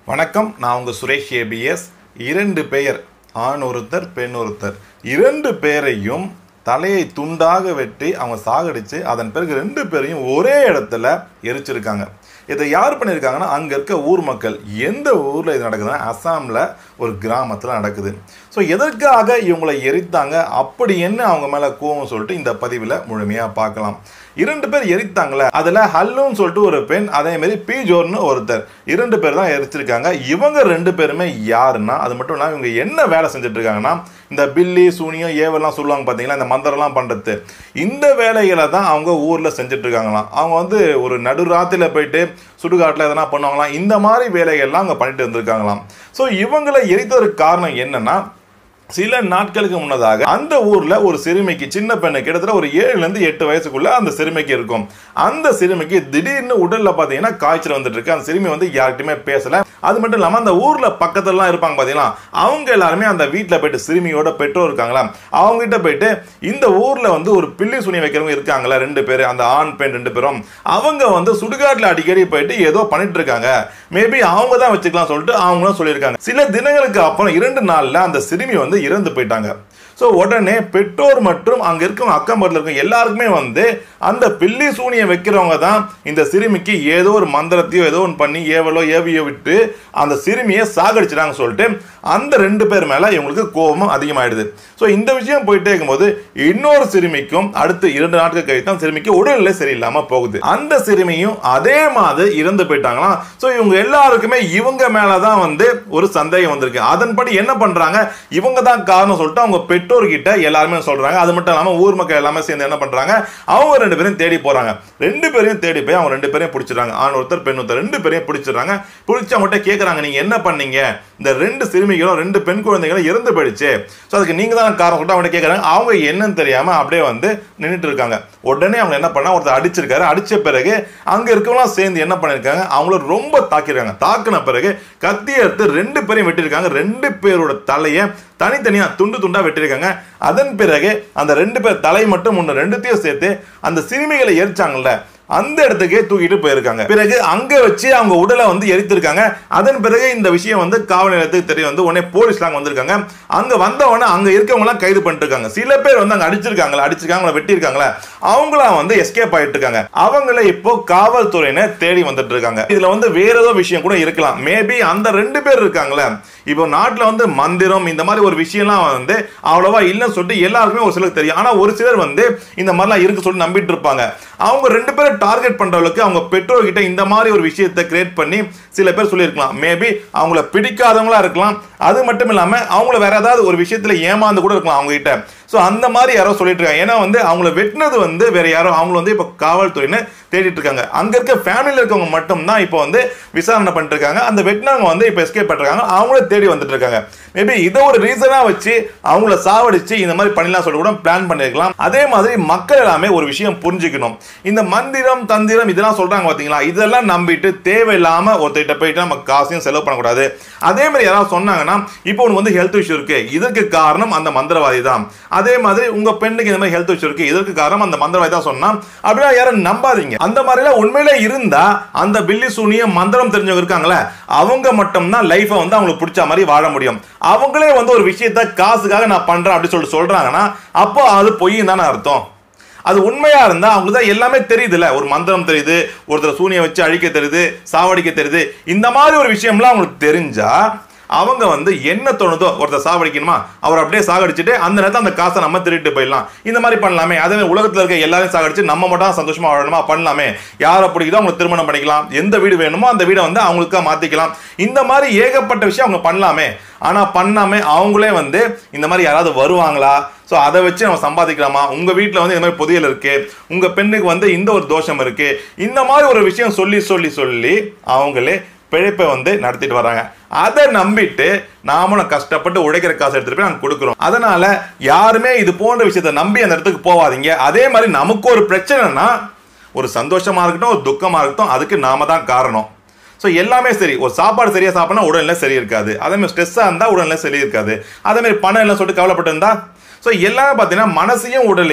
வணக்கம் நான் உங்கள் சுரேஷ் ஏபிஎஸ் இரண்டு பெயர் ஆண் ஒருத்தர் பெண் ஒருத்தர் இரண்டு பேரையும் தலையை துண்டாக வெட்டி அவங்க சாகடிச்சு அதன் பிறகு ரெண்டு பேரையும் ஒரே இடத்துல எரிச்சிருக்காங்க இதை யார் பண்ணியிருக்காங்கன்னா அங்கே இருக்க ஊர் மக்கள் எந்த ஊரில் இது நடக்குதுன்னா அஸ்ஸாமில் ஒரு கிராமத்தில் நடக்குது ஸோ எதற்காக இவங்களை எரித்தாங்க அப்படி என்ன அவங்க மேலே கோவம் சொல்லிட்டு இந்த பதிவில் முழுமையாக பார்க்கலாம் இரண்டு பேர் எரித்தாங்களே அதில் ஹல்லுன்னு சொல்லிட்டு ஒரு பெண் அதே மாதிரி பீஜோர்னு ஒருத்தர் இரண்டு பேர் தான் எரிச்சிருக்காங்க இவங்க ரெண்டு பேருமே யாருன்னா அது மட்டும் இல்லாமல் இவங்க என்ன வேலை செஞ்சுட்டு இருக்காங்கன்னா இந்த பில்லி சூனியம் ஏவெல்லாம் சொல்லுவாங்க பார்த்தீங்களா இந்த மந்திரம்லாம் பண்ணுறது இந்த வேலைகளை தான் அவங்க ஊரில் செஞ்சுட்டு இருக்காங்களாம் அவங்க வந்து ஒரு நடுராத்திரியில் போயிட்டு சுடுகாட்டில் எதனா பண்ணுவாங்களாம் இந்த மாதிரி வேலைகள்லாம் அவங்க பண்ணிட்டு இருந்திருக்காங்களாம் ஸோ இவங்களை எரித்ததற்கு காரணம் என்னன்னா சில நாட்களுக்கு முன்னதாக அந்த ஊர்ல ஒரு சிறுமிக்கு சின்ன பெண்ணு கிட்டத்தட்ட ஒரு ஏழுல இருந்து எட்டு வயசுக்குள்ள அந்த சிறுமிக்கு இருக்கும் அந்த சிறுமிக்கு திடீர்னு உடல்ல பாத்தீங்கன்னா காய்ச்சல் வந்துட்டு இருக்கு அந்த சிறுமி வந்து யார்கிட்டயுமே பேசல அது மட்டும் இல்லாம அந்த ஊர்ல பக்கத்துலலாம் இருப்பாங்க பாத்தீங்களா அவங்க எல்லாருமே அந்த வீட்டுல போயிட்டு சிறுமியோட பெற்றோர் இருக்காங்களா அவங்க கிட்ட போயிட்டு இந்த ஊர்ல வந்து ஒரு பில்லி சுனி வைக்கிறவங்க இருக்காங்களா ரெண்டு பேர் அந்த ஆண் பெண் ரெண்டு பேரும் அவங்க வந்து சுடுகாட்டுல அடிக்கடி போயிட்டு ஏதோ பண்ணிட்டு இருக்காங்க மேபி அவங்க தான் வச்சுக்கலாம் சொல்லிட்டு அவங்களும் சொல்லியிருக்காங்க சில தினங்களுக்கு அப்புறம் இரண்டு நாள்ல அந்த சிறுமி வந்து இறந்து போயிட்டாங்க ஸோ உடனே பெற்றோர் மற்றும் அங்கே இருக்கவங்க அக்கம் பக்கத்தில் இருக்க எல்லாருக்குமே வந்து அந்த பில்லி சூனியை வைக்கிறவங்க தான் இந்த சிறுமிக்கு ஏதோ ஒரு மந்திரத்தையோ ஏதோ ஒன்று பண்ணி ஏவலோ ஏவியோ விட்டு அந்த சிறுமியை சாகடிச்சிட்டாங்க சொல்லிட்டு அந்த ரெண்டு பேர் மேலே இவங்களுக்கு கோபம் அதிகமாயிடுது ஸோ இந்த விஷயம் போயிட்டே இருக்கும்போது இன்னொரு சிறுமிக்கும் அடுத்து இரண்டு நாட்கள் கழித்து அந்த சிறுமிக்கு உடல்நிலை சரியில்லாமல் போகுது அந்த சிறுமியும் அதே மாதிரி இறந்து போயிட்டாங்களாம் ஸோ இவங்க எல்லாருக்குமே இவங்க மேலே தான் வந்து ஒரு சந்தேகம் வந்திருக்கு அதன்படி என்ன பண்ணுறாங்க இவங்க தான் காரணம் சொல்லிட்டு அவங்க பெற்றோர்கிட்ட எல்லாருமே சொல்றாங்க அது மட்டும் இல்லாமல் ஊர் மக்கள் எல்லாமே சேர்ந்து என்ன பண்றாங்க அவங்க ரெண்டு பேரும் தேடி போறாங்க ரெண்டு பேரையும் தேடி போய் அவங்க ரெண்டு பேரையும் பிடிச்சிடுறாங்க ஆண் ஒருத்தர் பெண் ஒருத்தர் ரெண்டு பேரையும் பிடிச்சிடுறாங்க பிடிச்சி அவங்ககிட்ட கேட்குறாங்க நீங்க என்ன பண்ணீங்க இந்த ரெண்டு சிறுமிகளும் ரெண்டு பெண் குழந்தைகளும் இறந்து போயிடுச்சு ஸோ அதுக்கு நீங்க தான் காரணம் சொல்லிட்டு அவங்க கேட்குறாங்க அவங்க என்னன்னு தெரியாம அப்படியே வந்து நின்றுட்டு இருக்காங்க உடனே அவங்க என்ன பண்ணா ஒருத்தர் அடிச்சிருக்காரு அடிச்ச பிறகு அங்க இருக்கவங்களாம் சேர்ந்து என்ன பண்ணிருக்காங்க அவங்கள ரொம்ப தாக்கிருக்காங்க தாக்கின பிறகு கத்தி எடுத்து ரெண்டு பேரையும் வெட்டியிருக்காங்க ரெண்டு பேரோட தலையை தனித்தனியா துண்டு துண்டா வெட்டியிருக்காங்க அதன் பிறகு அந்த ரெண்டு பேர் தலை மட்டும் ஒன்று ரெண்டுத்தையும் சேர்த்து அந்த சிறுமிகளை எரிச்சாங்கல்ல அந்த இடத்துக்கே தூக்கிட்டு போயிருக்காங்க பிறகு அங்க வச்சு அவங்க உடலை வந்து எரித்திருக்காங்க அதன் பிறகு இந்த விஷயம் வந்து காவல் நிலையத்துக்கு தெரிய வந்து உடனே போலீஸ்லாம் வந்திருக்காங்க அங்க வந்த உடனே அங்க இருக்கவங்க எல்லாம் கைது பண்ணிட்டு இருக்காங்க சில பேர் வந்து அங்க அடிச்சிருக்காங்களா அடிச்சிருக்காங்களா வெட்டியிருக்காங்களா அவங்களாம் வந்து எஸ்கேப் ஆயிட்டு இருக்காங்க அவங்கள இப்போ காவல்துறையினர் தேடி வந்துட்டு இருக்காங்க இதுல வந்து வேற ஏதோ விஷயம் கூட இருக்கலாம் மேபி அந்த ரெண்டு பேர் இருக்காங்களே இப்போ நாட்டில் வந்து மந்திரம் இந்த மாதிரி ஒரு விஷயம்லாம் வந்து அவ்வளோவா இல்லைன்னு சொல்லிட்டு எல்லாருக்குமே ஒரு சிலருக்கு தெரியும் ஆனால் ஒரு சிலர் வந்து இந்த மாதிரிலாம் இருக்கு சொல்லிட்டு நம்பிட்டு இருப்பாங்க அவங்க ரெண்டு பேரும் டார்கெட் பண்ற அளவுக்கு அவங்க பெற்றோர்கிட்ட இந்த மாதிரி ஒரு விஷயத்தை கிரியேட் பண்ணி சில பேர் சொல்லியிருக்கலாம் மேபி அவங்கள பிடிக்காதவங்களா இருக்கலாம் அது மட்டும் இல்லாமல் அவங்கள வேற ஏதாவது ஒரு விஷயத்துல ஏமாந்து கூட இருக்கலாம் அவங்க கிட்ட ஸோ அந்த மாதிரி யாரோ சொல்லிட்டு இருக்காங்க ஏன்னா வந்து அவங்கள வெட்டினது வந்து வேற யாரோ அவங்க வந்து இப்போ காவல்துறையினர் தேடிட்டு இருக்காங்க அங்க இருக்க ஃபேமிலியில் இருக்கவங்க மட்டும் தான் இப்போ வந்து விசாரணை பண்ணிட்டு இருக்காங்க அந்த வெட்டினவங்க வந்து இப்போ எஸ்கேப் பண்ணிருக்காங்க அவங்கள தேடி வந்துட்டு இருக்காங்க மேபி இதை ஒரு ரீசனா வச்சு அவங்கள சாவடிச்சு இந்த மாதிரி பண்ணலாம் சொல்லி கூட பிளான் பண்ணிருக்கலாம் அதே மாதிரி மக்கள் எல்லாமே ஒரு விஷயம் புரிஞ்சுக்கணும் இந்த மந்திரம் தந்திரம் இதெல்லாம் சொல்றாங்க பாத்தீங்களா இதெல்லாம் நம்பிட்டு தேவையில்லாம ஒருத்தர்கிட்ட போயிட்டு நம்ம காசையும் செலவு பண்ணக்கூடாது அதே மாதிரி யாராவது சொன்னாங்கன்னா இப்போ உனக்கு வந்து ஹெல்த் இஷ்யூ இருக்கு இதற்கு காரணம் அந்த மந்திரவாதி தான் அதே மாதிரி உங்க பெண்ணுக்கு இந்த மாதிரி ஹெல்த் இஷ்யூ இருக்கு இதற்கு காரணம் அந்த மந்திரவாதி தான் சொன்னா அப்படின்னா யாரும் நம்பாதீங்க அந்த மாதிரிலாம் உண்மையிலே இருந்தா அந்த பில்லி சூனிய மந்திரம் தெரிஞ்சவங்க இருக்காங்களே அவங்க மட்டும்தான் லைஃபை வந்து அவங்களுக்கு பிடிச்ச மாதிரி வாழ முடியும் அவங்களே வந்து ஒரு விஷயத்த காசுக்காக நான் பண்றேன் அப்படின்னு சொல்லிட்டு சொல்றாங்கன்னா அப்போ அது பொய் தானே அர்த்தம் அது உண்மையா இருந்தா அவங்களுக்கு தான் எல்லாமே தெரியுதுல்ல ஒரு மந்திரம் தெரியுது ஒருத்தர் சூனியை வச்சு அழிக்க தெரியுது சாவடிக்க தெரியுது இந்த மாதிரி ஒரு விஷயம்லாம் அவங்களுக்கு தெரிஞ்சா அவங்க வந்து என்ன தோணுதோ ஒருத்தர் சாவடிக்கணுமா அவர் அப்படியே சாகடிச்சுட்டு அந்த நேரத்தில் அந்த காசை நம்ம திருட்டு போயிடலாம் இந்த மாதிரி பண்ணலாமே அதே மாதிரி உலகத்தில் இருக்க எல்லாரையும் சாகடிச்சு நம்ம மட்டும் சந்தோஷமா வாழணுமா பண்ணலாமே யாரை பிடிக்குதோ அவங்க திருமணம் பண்ணிக்கலாம் எந்த வீடு வேணுமோ அந்த வீடை வந்து அவங்களுக்கா மாத்திக்கலாம் இந்த மாதிரி ஏகப்பட்ட விஷயம் அவங்க பண்ணலாமே ஆனால் பண்ணாம அவங்களே வந்து இந்த மாதிரி யாராவது வருவாங்களா ஸோ அதை வச்சு நம்ம சம்பாதிக்கலாமா உங்கள் வீட்டில் வந்து இந்த மாதிரி புதையல் இருக்கு உங்கள் பெண்ணுக்கு வந்து இந்த ஒரு தோஷம் இருக்கு இந்த மாதிரி ஒரு விஷயம் சொல்லி சொல்லி சொல்லி அவங்களே பிழைப்பை வந்து நடத்திட்டு வராங்க அதை நம்பிட்டு நாமளும் கஷ்டப்பட்டு உழைக்கிற காசு எடுத்துட்டு போய் நாங்கள் கொடுக்குறோம் அதனால யாருமே இது போன்ற விஷயத்தை நம்பி அந்த இடத்துக்கு போவாதீங்க அதே மாதிரி நமக்கு ஒரு பிரச்சனைனா ஒரு சந்தோஷமா இருக்கட்டும் ஒரு துக்கமா இருக்கட்டும் அதுக்கு நாம தான் காரணம் ஸோ எல்லாமே சரி ஒரு சாப்பாடு சரியாக சாப்பிட்னா உடல்நிலை சரி இருக்காது அதே மாதிரி ஸ்ட்ரெஸ்ஸாக இருந்தால் உடல்நிலை சரி இருக்காது அதே மாதிரி பணம் எல்லாம் சொல்லிட்டு கவலைப்பட்டு இருந்தா ஸோ எல்லாமே பார்த்தீங்கன்னா மனசையும் உடலையும்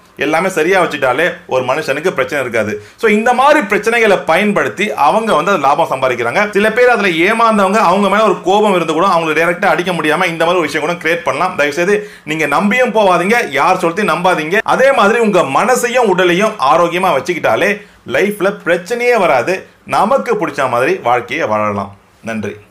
எல்லாமே சரியா வச்சுட்டாலே ஒரு மனுஷனுக்கு பிரச்சனை இருக்காது ஸோ இந்த மாதிரி பிரச்சனைகளை பயன்படுத்தி அவங்க வந்து அது லாபம் சம்பாதிக்கிறாங்க சில பேர் அதில் ஏமாந்தவங்க அவங்க மேல ஒரு கோபம் இருந்து கூட அவங்களை டைரக்டா அடிக்க முடியாம இந்த மாதிரி ஒரு விஷயம் கூட கிரியேட் பண்ணலாம் தயவுசெய்து நீங்க நம்பியும் போவாதீங்க யார் சொல்லிட்டு நம்பாதீங்க அதே மாதிரி உங்க மனசையும் உடலையும் ஆரோக்கியமா வச்சுக்கிட்டாலே லைஃப்ல பிரச்சனையே வராது நமக்கு பிடிச்ச மாதிரி வாழ்க்கையை வாழலாம் நன்றி